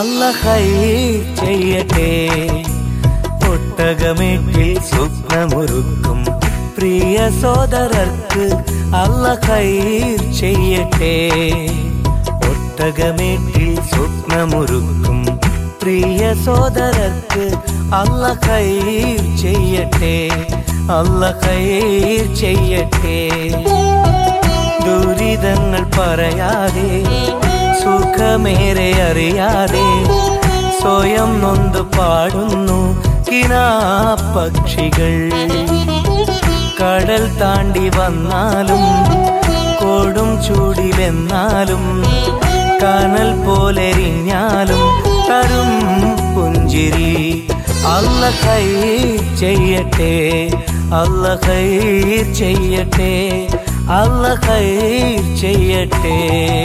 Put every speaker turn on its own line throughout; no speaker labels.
അല്ല ഹൈർ ചെയ്യട്ടെ ഒട്ടകമേട്ടിൽ സ്വപ്നമൊരുക്കും പ്രിയ സോദരർക്ക് അല്ല ഹൈർ ചെയ്യട്ടെ ഒട്ടകമേട്ടിൽ സ്വപ്നമൊരുക്കും പ്രിയ സോദരർക്ക് അല്ല ഹൈർ ചെയ്യട്ടെ അല്ല ഹൈർ ചെയ്യട്ടെ ദുരിതങ്ങൾ പറയാതെ സുഖമേറെ അറിയാതെ സ്വയം നൊന്ത് പാടുന്നു കിനാ പക്ഷികൾ കടൽ താണ്ടി വന്നാലും കൊടും ചൂടിലെന്നാലും കനൽ പോലെരിഞ്ഞാലും തരും പുഞ്ചിരി അല്ല കൈ ചെയ്യട്ടെ അല്ല കൈ ചെയ്യട്ടെ അല്ല കൈ ചെയ്യട്ടെ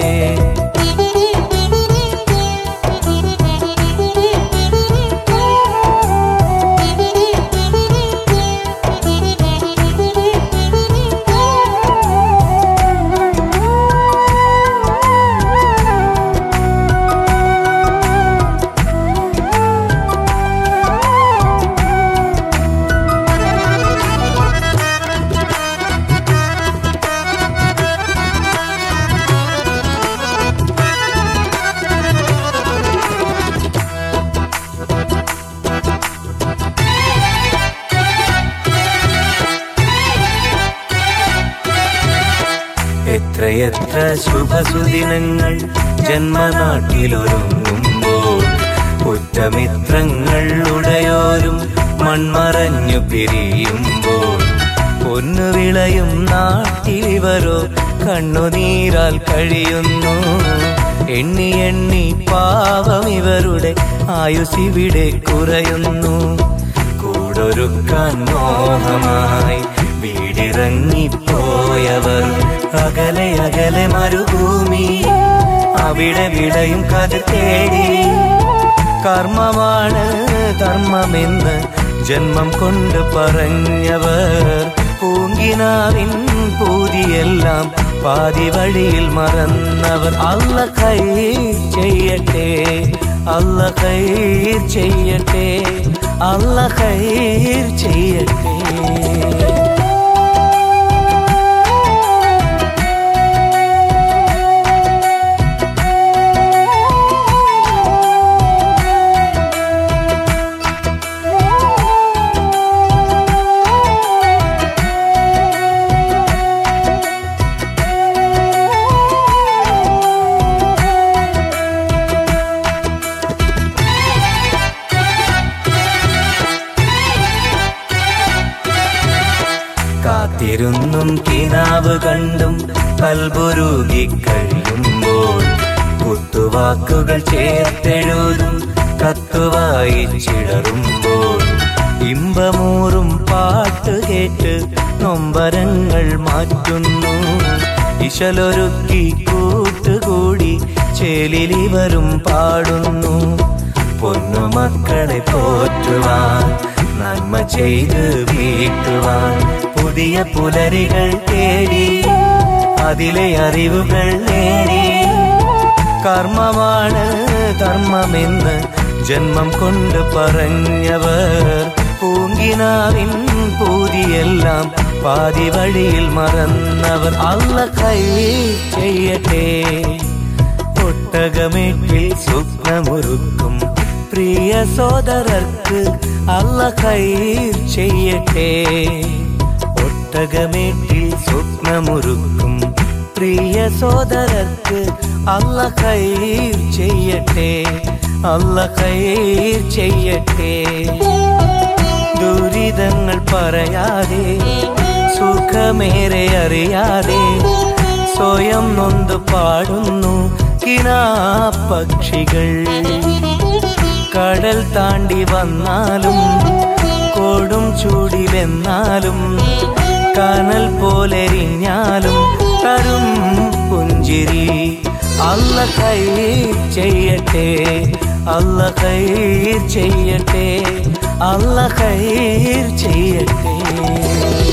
എത്രയെത്ര ശുഭസുദിനങ്ങൾ ജന്മനാട്ടിലൊരുങ്ങുമ്പോൾ ഉറ്റമിത്രങ്ങൾ ഉടയോരും മൺമറഞ്ഞു പിരിയുമ്പോൾ പൊന്നു വിളയും നാട്ടിലിവരോ കണ്ണുനീരാൽ കഴിയുന്നു എണ്ണി എണ്ണി പാവം ഇവരുടെ ആയുസിവിടെ കുറയുന്നു കൂടൊരുക്കാൻ മോഹമായി വീടിറങ്ങിപ്പോയവർ അകലെ അകലെ മരുഭൂമി അവിടെ വിളയും കഥ തേടി കർമ്മമാണ് ധർമ്മമെന്ന് ജന്മം കൊണ്ട് പറഞ്ഞവർ പൂങ്കിനാവിൻ പൂതിയെല്ലാം പാതി വഴിയിൽ മറന്നവർ അല്ല കൈ ചെയ്യട്ടെ അല്ല കൈ ചെയ്യട്ടെ അല്ല കൈ ചെയ്യട്ടെ കാത്തിരുന്നും കിനാവ് കണ്ടും കൽബുരുകി കഴിയുമ്പോൾ കുത്തുവാക്കുകൾ ചേർത്തെഴുതും കത്തുവായി ചിടറുമ്പോൾ ഇമ്പമൂറും പാട്ട് കേട്ട് നൊമ്പരങ്ങൾ മാറ്റുന്നു ഇശലൊരുക്കി കൂട്ടുകൂടി ചേലിലിവരും പാടുന്നു പൊന്നുമക്കളെ പോറ്റുവാൻ നന്മ ചെയ്ത് വീട്ടുവാൻ പുതിയ പുലരികൾ തേടി അതിലെ അറിവുകൾ നേടി കർമ്മമാണ് ധർമ്മമെന്ന് ജന്മം കൊണ്ട് പറഞ്ഞവർ പൂങ്കിനാവിൻ പൂതിയെല്ലാം പാതി വഴിയിൽ മറന്നവർ അല്ല കൈ ചെയ്യട്ടെ ഒട്ടകമേട്ടിൽ സ്വപ്നമൊരുക്കും പ്രിയ സോദരർക്ക് അല്ല കൈർ ചെയ്യട്ടെ ഒട്ടകമേട്ടിൽ സ്വപ്നമൊരുക്കും പ്രിയ സോദരർക്ക് അല്ല കൈർ ചെയ്യട്ടെ അല്ല കൈർ ചെയ്യട്ടെ ദുരിതങ്ങൾ പറയാതെ സുഖമേറെ അറിയാതെ സ്വയം നൊന്ത് പാടുന്നു കിനാ പക്ഷികൾ കടൽ താണ്ടി വന്നാലും കൊടും ചൂടിലെന്നാലും കനൽ പോലെരിഞ്ഞാലും തരും പുഞ്ചിരി അല്ല കൈ ചെയ്യട്ടെ അല്ല കൈർ ചെയ്യട്ടെ അല്ല കൈർ ചെയ്യട്ടെ